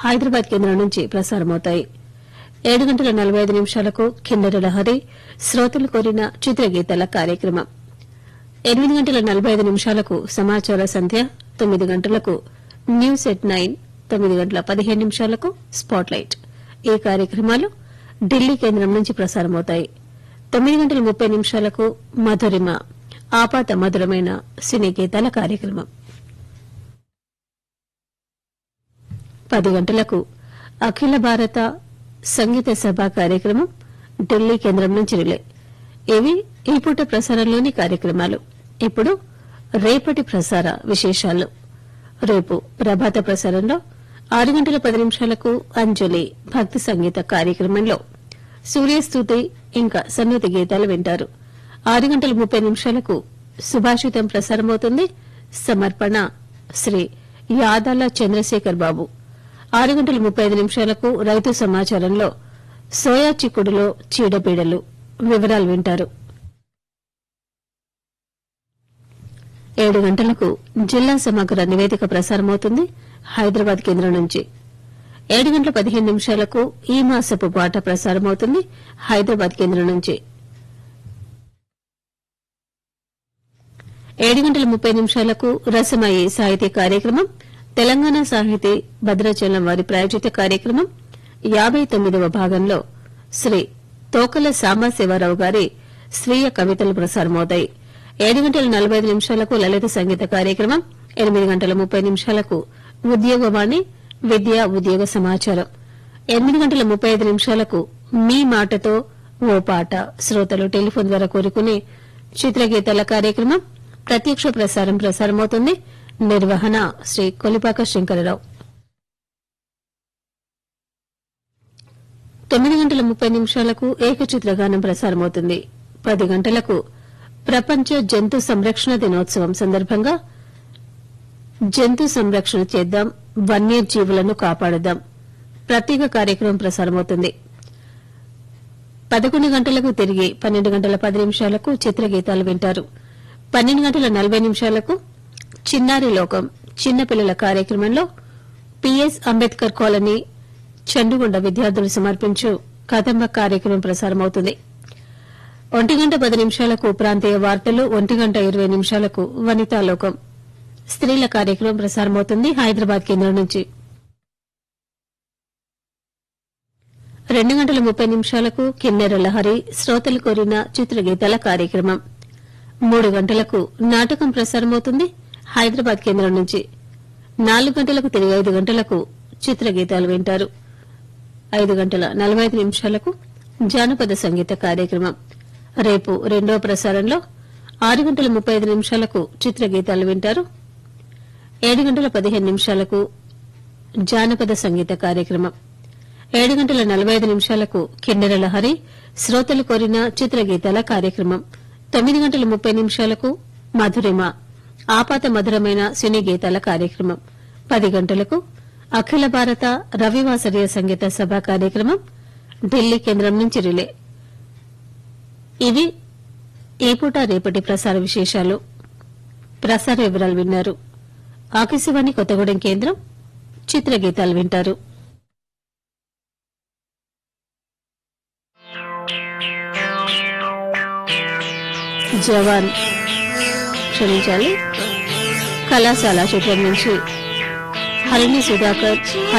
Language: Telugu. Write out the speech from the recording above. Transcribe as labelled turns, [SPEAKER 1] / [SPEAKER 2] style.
[SPEAKER 1] హైదరాబాద్ కేంద్రం నుంచి ప్రసారమవుతాయి ఏడు గంటల నలభై ఐదు నిమిషాలకు కిన్నెర లహరి శ్రోతలు కోరిన చిత్రగీతాల కార్యక్రమం ఎనిమిది గంటల నలభై ఐదు నిమిషాలకు సమాచార సంధ్య తొమ్మిది గంటలకు న్యూస్ ఎట్ నైన్ తొమ్మిది గంటల పదిహేను నిమిషాలకు స్పాట్లైట్ ఈ కార్యక్రమాలు ఢిల్లీ కేంద్రం నుంచి ప్రసారమవుతాయి తొమ్మిది గంటల ముప్పై నిమిషాలకు మధురిమ ఆపాత మధురమైన సినీ గీతాల కార్యక్రమం పది గంటలకు అఖిల భారత సంగీత సభ కార్యక్రమం ఢిల్లీ కేంద్రం నుంచి రిలే ఇవి ఈ పూట ప్రసారంలోని కార్యక్రమాలు ఇప్పుడు రేపటి ప్రసార విశేషాలు రేపు ప్రభాత ప్రసారంలో ఆరు గంటల పది నిమిషాలకు అంజలి భక్తి సంగీత కార్యక్రమంలో సూర్యస్తుతి ఇంకా సన్నిధి గీతాలు వింటారు ఆరు గంటల ముప్పై నిమిషాలకు సుభాషితం ప్రసారమవుతుంది సమర్పణ శ్రీ యాదాల చంద్రశేఖర్ బాబు ఆరు గంటల ముప్పై ఐదు నిమిషాలకు రైతు సమాచారంలో సోయా చిక్కుడులో చీడపీడలు వివరాలు వింటారు ఏడు గంటలకు జిల్లా సమగ్ర నివేదిక ప్రసారమవుతుంది హైదరాబాద్ కేంద్రం నుంచి ఏడు గంటల పదిహేను నిమిషాలకు ఈ మాసపు పాట ప్రసారమవుతుంది హైదరాబాద్ కేంద్రం నుంచి ఏడు గంటల ముప్పై నిమిషాలకు రసమయి సాహితీ కార్యక్రమం తెలంగాణ సాహితీ భద్రాచలం వారి ప్రాయోజిత కార్యక్రమం యాబై తొమ్మిదవ భాగంలో శ్రీ తోకల సాంబశివరావు గారి స్వీయ కవితలు ప్రసారమవుతాయి ఏడు గంటల నలభై ఐదు నిమిషాలకు లలిత సంగీత కార్యక్రమం ఎనిమిది గంటల ముప్పై నిమిషాలకు ఉద్యోగవాణి విద్యా ఉద్యోగ సమాచారం ఎనిమిది గంటల ముప్పై ఐదు నిమిషాలకు మీ మాటతో ఓ పాట శ్రోతలు టెలిఫోన్ ద్వారా కోరుకునే చిత్రగీతాల కార్యక్రమం ప్రత్యక్ష ప్రసారం ప్రసారమవుతుంది నిర్వహణ శ్రీ కొలిపాక శంకరరావు తొమ్మిది గంటల ముప్పై నిమిషాలకు ఏకచిత్రగానం ప్రసారమవుతుంది పది గంటలకు ప్రపంచ జంతు సంరక్షణ దినోత్సవం సందర్భంగా జంతు సంరక్షణ చేద్దాం వన్యజీవులను కాపాడుదాం ప్రత్యేక కార్యక్రమం ప్రసారమవుతుంది పదకొండు గంటలకు తిరిగి పన్నెండు గంటల పది నిమిషాలకు చిత్రగీతాలు వింటారు పన్నెండు గంటల నలభై నిమిషాలకు చిన్నారి లోకం చిన్నపిల్లల కార్యక్రమంలో పిఎస్ అంబేద్కర్ కాలనీ చండుగొండ విద్యార్థులు సమర్పించు కదంబ కార్యక్రమం ప్రసారమవుతుంది ఒంటి గంట పది నిమిషాలకు ప్రాంతీయ వార్తలు ఒంటి గంట ఇరవై నిమిషాలకు వనితా లోకం స్త్రీల కార్యక్రమం ప్రసారమవుతుంది హైదరాబాద్ కేంద్రం నుంచి రెండు గంటల ముప్పై నిమిషాలకు కిన్నెర లహరి శ్రోతలు కోరిన చిత్రగీతాల కార్యక్రమం మూడు గంటలకు నాటకం ప్రసారమవుతుంది హైదరాబాద్ కేంద్రం నుంచి నాలుగు గంటలకు తిరిగి ఐదు గంటలకు చిత్రగీతాలు వింటారు ఐదు గంటల నలభై ఐదు నిమిషాలకు జానపద సంగీత కార్యక్రమం రేపు రెండో ప్రసారంలో ఆరు గంటల ముప్పై ఐదు నిమిషాలకు చిత్రగీతాలు వింటారు ఏడు గంటల పదిహేను నిమిషాలకు జానపద సంగీత కార్యక్రమం ఏడు గంటల నలభై ఐదు నిమిషాలకు కిన్నెర లహరి శ్రోతలు కోరిన చిత్రగీతాల కార్యక్రమం తొమ్మిది గంటల ముప్పై నిమిషాలకు మధురిమ ఆపాత మధురమైన సినీ గీతాల కార్యక్రమం పది గంటలకు అఖిల భారత రవివాసరీయ సంగీత సభ కార్యక్రమం ఢిల్లీ కేంద్రం నుంచి రిలే ఇవి ఈ పూట రేపటి ప్రసార విశేషాలు ప్రసార వివరాలు విన్నారు ఆకాశవాణి కొత్తగూడెం కేంద్రం చిత్రగీతాలు వింటారు జవాన్ క్షమించాలి కళాశాల చిత్రం నుంచి హరిణి సుధాకర్